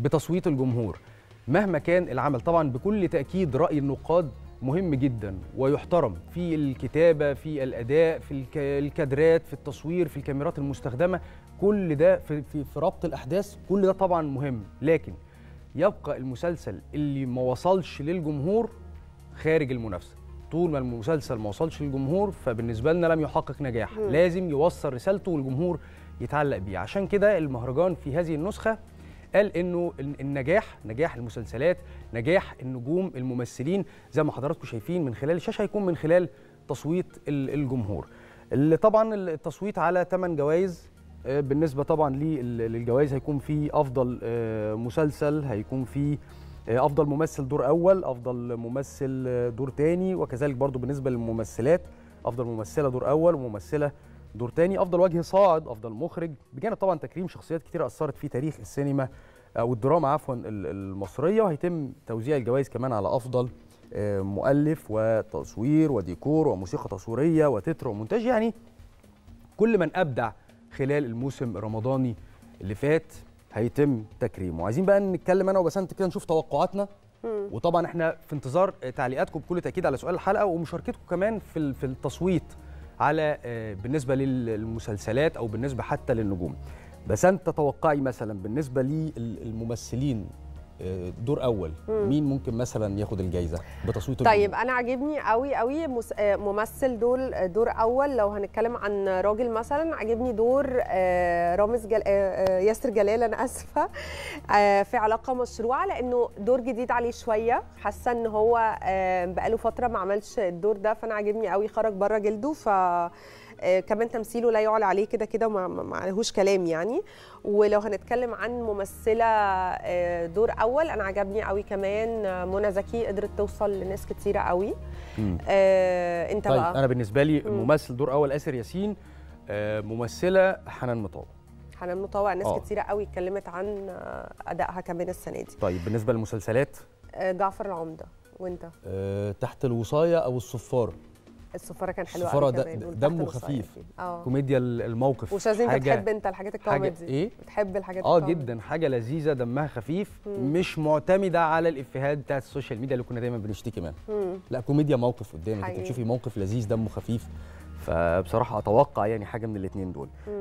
بتصويت الجمهور مهما كان العمل طبعا بكل تاكيد راي النقاد مهم جدا ويحترم في الكتابه في الاداء في الك- الكادرات في التصوير في الكاميرات المستخدمه كل ده في, في, في ربط الاحداث كل ده طبعا مهم لكن يبقى المسلسل اللي ما وصلش للجمهور خارج المنافسه طول ما المسلسل ما وصلش للجمهور فبالنسبه لنا لم يحقق نجاح مم. لازم يوصل رسالته والجمهور يتعلق بيه عشان كده المهرجان في هذه النسخه قال انه ال- النجاح نجاح المسلسلات نجاح النجوم الممثلين زي ما حضراتكم شايفين من خلال الشاشه هيكون من خلال تصويت ال- الجمهور اللي طبعا التصويت على 8 جوائز آه، بالنسبه طبعا لل- للجوائز هيكون في افضل آه، مسلسل هيكون في آه، افضل ممثل دور اول افضل ممثل آه، دور تاني وكذلك برضو بالنسبه للممثلات افضل ممثله دور اول وممثله دور تاني افضل وجه صاعد افضل مخرج بجانب طبعا تكريم شخصيات كتير اثرت في تاريخ السينما او الدراما عفوا ال- المصريه وهيتم توزيع الجوائز كمان على افضل آه، مؤلف وتصوير وديكور وموسيقى تصويريه وتتر ومونتاج يعني كل من ابدع خلال الموسم الرمضاني اللي فات هيتم تكريمه عايزين بقى نتكلم انا وبسنت كده نشوف توقعاتنا مم. وطبعا احنا في انتظار تعليقاتكم بكل تاكيد على سؤال الحلقه ومشاركتكم كمان في ال- في التصويت على آه، بالنسبه للمسلسلات او بالنسبه حتى للنجوم بس انت تتوقعي مثلا بالنسبه للممثلين آه، دور اول مم. مين ممكن مثلا ياخد الجائزه بتصويت طيب الجمهور؟ انا عاجبني قوي قوي مس- آه، ممثل دور دور اول لو هنتكلم عن راجل مثلا عاجبني دور آه، رامز جل... آه، آه، ياسر جلال انا اسفه آه، في علاقه مشروعه لانه دور جديد عليه شويه حاسه ان هو آه، بقاله فتره ما عملش الدور ده فانا عاجبني قوي خرج بره جلده ف آه، كمان تمثيله لا يعلى عليه كده كده وما ما- ما عليهوش كلام يعني ولو هنتكلم عن ممثله آه، دور اول انا عجبني قوي كمان آه، منى زكي قدرت توصل لناس كتيره قوي مم. آه، انت طيب بقى انا بالنسبه لي مم. ممثل دور اول اسر ياسين آه، ممثله حنان مطاوع حنان مطوع ناس آه. كتيره قوي اتكلمت عن آه، ادائها كمان السنه دي طيب بالنسبه للمسلسلات آه، جعفر العمده وانت آه، تحت الوصايه او الصفار السفاره كان حلو السفارة قوي ده- كمان ده- وتحت دمه الوصاية خفيف. فيه. اه كوميديا الموقف وشاذ انت حاجة- بتحب انت الحاجات حاجه الكوميدي ايه بتحب الحاجات اه الكوميدي. جدا حاجه لذيذه دمها خفيف مم. مش معتمده على الافيهات بتاعت السوشيال ميديا اللي كنا دايما بنشتكي منها مم. لا كوميديا موقف قدامك انت حقيقي. بتشوفي موقف لذيذ دمه خفيف فبصراحه اتوقع يعني حاجه من الاثنين دول